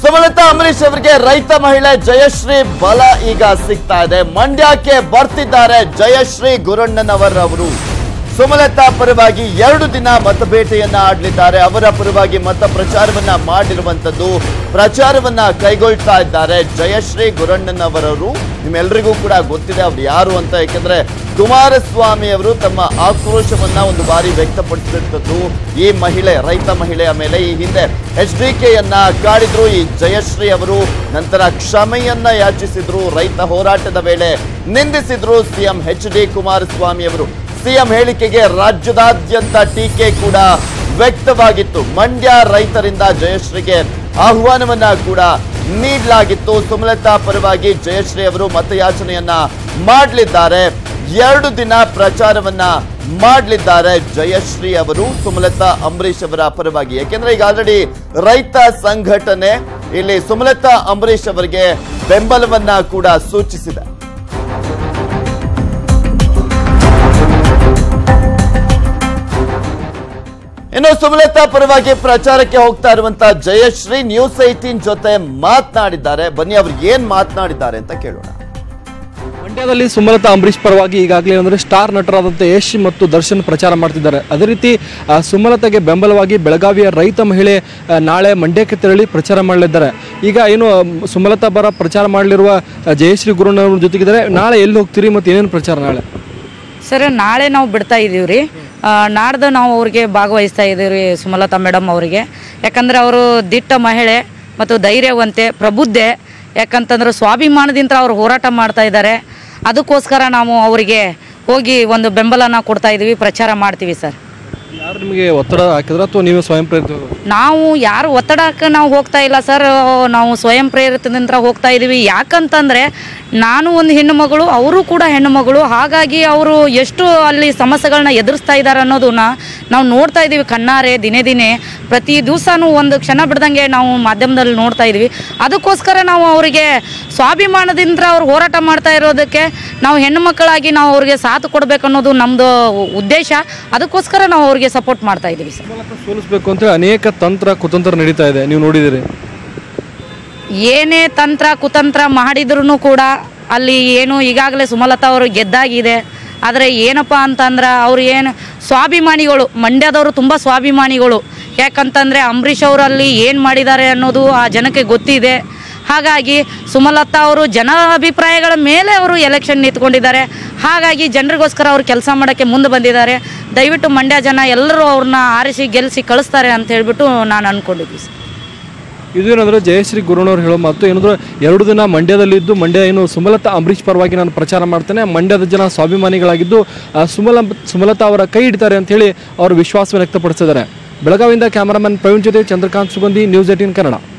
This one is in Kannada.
ಸುಮಲತಾ ಅಂಬರೀಶ್ ಅವರಿಗೆ ರೈತ ಮಹಿಳೆ ಜಯಶ್ರೀ ಬಲ ಈಗ ಸಿಗ್ತಾ ಇದೆ ಮಂಡ್ಯಕ್ಕೆ ಬರ್ತಿದ್ದಾರೆ ಜಯಶ್ರೀ ಗುರಣ್ಣನವರ್ ಅವರು ಸುಮಲತಾ ಪರವಾಗಿ ಎರಡು ದಿನ ಮತಬೇಟೆಯನ್ನ ಆಡಲಿದ್ದಾರೆ ಅವರ ಪರವಾಗಿ ಮತ ಪ್ರಚಾರವನ್ನ ಮಾಡಿರುವಂತದ್ದು ಪ್ರಚಾರವನ್ನ ಕೈಗೊಳ್ತಾ ಇದ್ದಾರೆ ಜಯಶ್ರೀ ಗುರಣ್ಣನವರವರು ನಿಮ್ಮೆಲ್ಲರಿಗೂ ಕೂಡ ಗೊತ್ತಿದೆ ಅವ್ರು ಯಾರು ಅಂತ ಯಾಕಂದ್ರೆ ಕುಮಾರಸ್ವಾಮಿ ಅವರು ತಮ್ಮ ಆಕ್ರೋಶವನ್ನ ಒಂದು ಬಾರಿ ವ್ಯಕ್ತಪಡಿಸಿರ್ತದ್ದು ಈ ಮಹಿಳೆ ರೈತ ಮಹಿಳೆಯ ಮೇಲೆ ಈ ಹಿಂದೆ ಎಚ್ ಡಿ ಕೆಯನ್ನ ಕಾಡಿದ್ರು ಈ ಜಯಶ್ರೀ ಅವರು ನಂತರ ಕ್ಷಮೆಯನ್ನ ಯಾಚಿಸಿದ್ರು ರೈತ ಹೋರಾಟದ ವೇಳೆ ನಿಂದಿಸಿದ್ರು ಸಿಎಂ ಎಚ್ ಡಿ ಕುಮಾರಸ್ವಾಮಿ ಅವರು ಸಿಎಂ ಹೇಳಿಕೆಗೆ ರಾಜ್ಯದಾದ್ಯಂತ ಟೀಕೆ ಕೂಡ ವ್ಯಕ್ತವಾಗಿತ್ತು ಮಂಡ್ಯ ರೈತರಿಂದ ಜಯಶ್ರೀಗೆ ಆಹ್ವಾನವನ್ನ ಕೂಡ ನೀಡಲಾಗಿತ್ತು ಸುಮಲತಾ ಪರವಾಗಿ ಜಯಶ್ರೀ ಅವರು ಮತಯಾಚನೆಯನ್ನ ಮಾಡಲಿದ್ದಾರೆ ಎರಡು ದಿನ ಪ್ರಚಾರವನ್ನ ಮಾಡಲಿದ್ದಾರೆ ಜಯಶ್ರೀ ಅವರು ಸುಮಲತಾ ಅಂಬರೀಶ್ ಅವರ ಪರವಾಗಿ ಯಾಕೆಂದ್ರೆ ಈಗ ಆಲ್ರೆಡಿ ರೈತ ಸಂಘಟನೆ ಇಲ್ಲಿ ಸುಮಲತಾ ಅಂಬರೀಶ್ ಅವರಿಗೆ ಬೆಂಬಲವನ್ನ ಕೂಡ ಸೂಚಿಸಿದೆ ಇನ್ನು ಸುಮಲತಾ ಪರವಾಗಿ ಪ್ರಚಾರಕ್ಕೆ ಹೋಗ್ತಾ ಇರುವಂತ ಜಯಶ್ರೀ ನ್ಯೂಸ್ ಏಟೀನ್ ಜೊತೆ ಮಾತನಾಡಿದ್ದಾರೆ ಬನ್ನಿ ಅವ್ರು ಏನ್ ಮಾತನಾಡಿದ್ದಾರೆ ಅಂತ ಕೇಳೋಣ ಮಂಡ್ಯದಲ್ಲಿ ಸುಮಲತಾ ಅಂಬರೀಶ್ ಪರವಾಗಿ ಈಗಾಗಲೇ ಅಂದರೆ ಸ್ಟಾರ್ ನಟರಾದಂಥ ಯಶ್ ಮತ್ತು ದರ್ಶನ್ ಪ್ರಚಾರ ಮಾಡ್ತಿದ್ದಾರೆ ಅದೇ ರೀತಿ ಆ, ಸುಮಲತಾಗೆ ಬೆಂಬಲವಾಗಿ ಬೆಳಗಾವಿಯ ರೈತ ಮಹಿಳೆ ಆ, ನಾಳೆ ಮಂಡ್ಯಕ್ಕೆ ತೆರಳಿ ಪ್ರಚಾರ ಮಾಡಲಿದ್ದಾರೆ ಈಗ ಏನು ಆ, ಸುಮಲತಾ ಪರ ಪ್ರಚಾರ ಮಾಡಲಿರುವ ಆ, ಜಯಶ್ರೀ ಗುರುನವ್ರ ಜೊತೆಗಿದ್ದಾರೆ ನಾಳೆ ಎಲ್ಲಿ ಹೋಗ್ತೀರಿ ಮತ್ತು ಏನೇನು ಪ್ರಚಾರ ನಾಳೆ ಸರ್ ನಾಳೆ ನಾವು ಬಿಡ್ತಾ ಇದ್ದೀವಿ ರೀ ನಾಡ್ದು ನಾವು ಅವ್ರಿಗೆ ಭಾಗವಹಿಸ್ತಾ ಇದ್ದೀವಿ ರೀ ಸುಮಲತಾ ಮೇಡಮ್ ಅವರಿಗೆ ಯಾಕಂದ್ರೆ ಅವರು ದಿಟ್ಟ ಮಹಿಳೆ ಮತ್ತು ಧೈರ್ಯವಂತೆ ಪ್ರಬುದ್ಧೆ ಯಾಕಂತಂದ್ರೆ ಸ್ವಾಭಿಮಾನದಿಂದ ಅವ್ರು ಹೋರಾಟ ಮಾಡ್ತಾ ಇದ್ದಾರೆ ಅದಕ್ಕೋಸ್ಕರ ನಾವು ಅವರಿಗೆ ಹೋಗಿ ಒಂದು ಬೆಂಬಲನ ಕೊಡ್ತಾ ಇದ್ದೀವಿ ಪ್ರಚಾರ ಮಾಡ್ತೀವಿ ಸರ್ ಯಾರು ನಿಮಗೆ ಒತ್ತಡ ಹಾಕಿದ್ರೆ ಅಥವಾ ನೀವೇ ಸ್ವಯಂ ಪ್ರೇರಿತ ನಾವು ಯಾರು ಒತ್ತಡಕ್ಕೆ ನಾವು ಹೋಗ್ತಾ ಇಲ್ಲ ಸರ್ ನಾವು ಸ್ವಯಂ ಪ್ರೇರಿತದಿಂದ ಹೋಗ್ತಾ ಇದ್ದೀವಿ ಯಾಕಂತಂದರೆ ನಾನು ಒಂದು ಹೆಣ್ಣು ಮಗಳು ಅವರು ಕೂಡ ಹೆಣ್ಣು ಮಗಳು ಹಾಗಾಗಿ ಅವರು ಎಷ್ಟು ಅಲ್ಲಿ ಸಮಸ್ಯೆಗಳನ್ನ ಎದುರಿಸ್ತಾ ಇದ್ದಾರೆ ಅನ್ನೋದನ್ನ ನಾವು ನೋಡ್ತಾ ಇದ್ದೀವಿ ಕಣ್ಣಾರೆ ದಿನೇ ದಿನೇ ಪ್ರತಿ ದಿವಸನೂ ಒಂದು ಕ್ಷಣ ಬಿಡ್ದಂಗೆ ನಾವು ಮಾಧ್ಯಮದಲ್ಲಿ ನೋಡ್ತಾ ಇದ್ದೀವಿ ಅದಕ್ಕೋಸ್ಕರ ನಾವು ಅವರಿಗೆ ಸ್ವಾಭಿಮಾನದಿಂದ ಅವ್ರು ಹೋರಾಟ ಮಾಡ್ತಾ ಇರೋದಕ್ಕೆ ನಾವು ಹೆಣ್ಣು ಮಕ್ಕಳಾಗಿ ನಾವು ಅವ್ರಿಗೆ ಸಾಥ್ ಕೊಡಬೇಕು ಅನ್ನೋದು ನಮ್ಮದು ಉದ್ದೇಶ ಅದಕ್ಕೋಸ್ಕರ ನಾವು ಅವ್ರಿಗೆ ಸಪೋರ್ಟ್ ಮಾಡ್ತಾ ಇದ್ದೀವಿ ಸರ್ ಸುಮಲತಾ ಸೋಲಿಸಬೇಕು ಅಂತ ಅನೇಕ ತಂತ್ರ ಕುತಂತ್ರ ನಡೀತಾ ಇದೆ ನೀವು ನೋಡಿದಿರಿ ಏನೇ ತಂತ್ರ ಕುತಂತ್ರ ಮಾಡಿದ್ರು ಕೂಡ ಅಲ್ಲಿ ಏನು ಈಗಾಗಲೇ ಸುಮಲತಾ ಅವರು ಗೆದ್ದಾಗಿದೆ ಆದರೆ ಏನಪ್ಪ ಅಂತಂದ್ರೆ ಅವ್ರು ಏನು ಸ್ವಾಭಿಮಾನಿಗಳು ಮಂಡ್ಯದವರು ತುಂಬ ಸ್ವಾಭಿಮಾನಿಗಳು ಯಾಕಂತಂದರೆ ಅಂಬರೀಷ್ ಅವರಲ್ಲಿ ಏನು ಮಾಡಿದ್ದಾರೆ ಅನ್ನೋದು ಆ ಜನಕ್ಕೆ ಗೊತ್ತಿದೆ ಹಾಗಾಗಿ ಸುಮಲತಾ ಅವರು ಜನ ಅಭಿಪ್ರಾಯಗಳ ಮೇಲೆ ಅವರು ಎಲೆಕ್ಷನ್ ನಿಂತ್ಕೊಂಡಿದ್ದಾರೆ ಹಾಗಾಗಿ ಜನರಿಗೋಸ್ಕರ ಅವರು ಕೆಲಸ ಮಾಡೋಕ್ಕೆ ಮುಂದೆ ಬಂದಿದ್ದಾರೆ ದಯವಿಟ್ಟು ಮಂಡ್ಯ ಜನ ಎಲ್ಲರೂ ಅವ್ರನ್ನ ಆರಿಸಿ ಗೆಲ್ಲಿಸಿ ಕಳಿಸ್ತಾರೆ ಅಂತ ಹೇಳ್ಬಿಟ್ಟು ನಾನು ಅಂದ್ಕೊಂಡಿದ್ವಿ ಸರ್ ಇದೇನಂದ್ರೆ ಜಯಶ್ರೀ ಗುರುನವ್ರು ಹೇಳೋ ಮಾತು ಏನಂದ್ರೆ ಎರಡು ದಿನ ಮಂಡ್ಯದಲ್ಲಿದ್ದು ಮಂಡ್ಯ ಏನು ಸುಮಲತಾ ಅಂಬರೀಷ್ ಪರವಾಗಿ ನಾನು ಪ್ರಚಾರ ಮಾಡ್ತೇನೆ ಮಂಡ್ಯದ ಜನ ಸ್ವಾಭಿಮಾನಿಗಳಾಗಿದ್ದು ಆ, ಸುಮಲ ಸುಮಲತಾ ಅವರ ಕೈ ಹಿಡಿತಾರೆ ಅಂತ ಹೇಳಿ ಅವರು ವಿಶ್ವಾಸವನ್ನು ವ್ಯಕ್ತಪಡಿಸಿದ್ದಾರೆ ಬೆಳಗಾವಿಯಿಂದ ಕ್ಯಾಮರಾಮನ್ ಪ್ರವೀಣ್ ಜೊತೆ ಚಂದ್ರಕಾಂತ್ ಸುಗಂಧಿ ನ್ಯೂಸ್ ಏಟೀನ್ ಕನ್ನಡ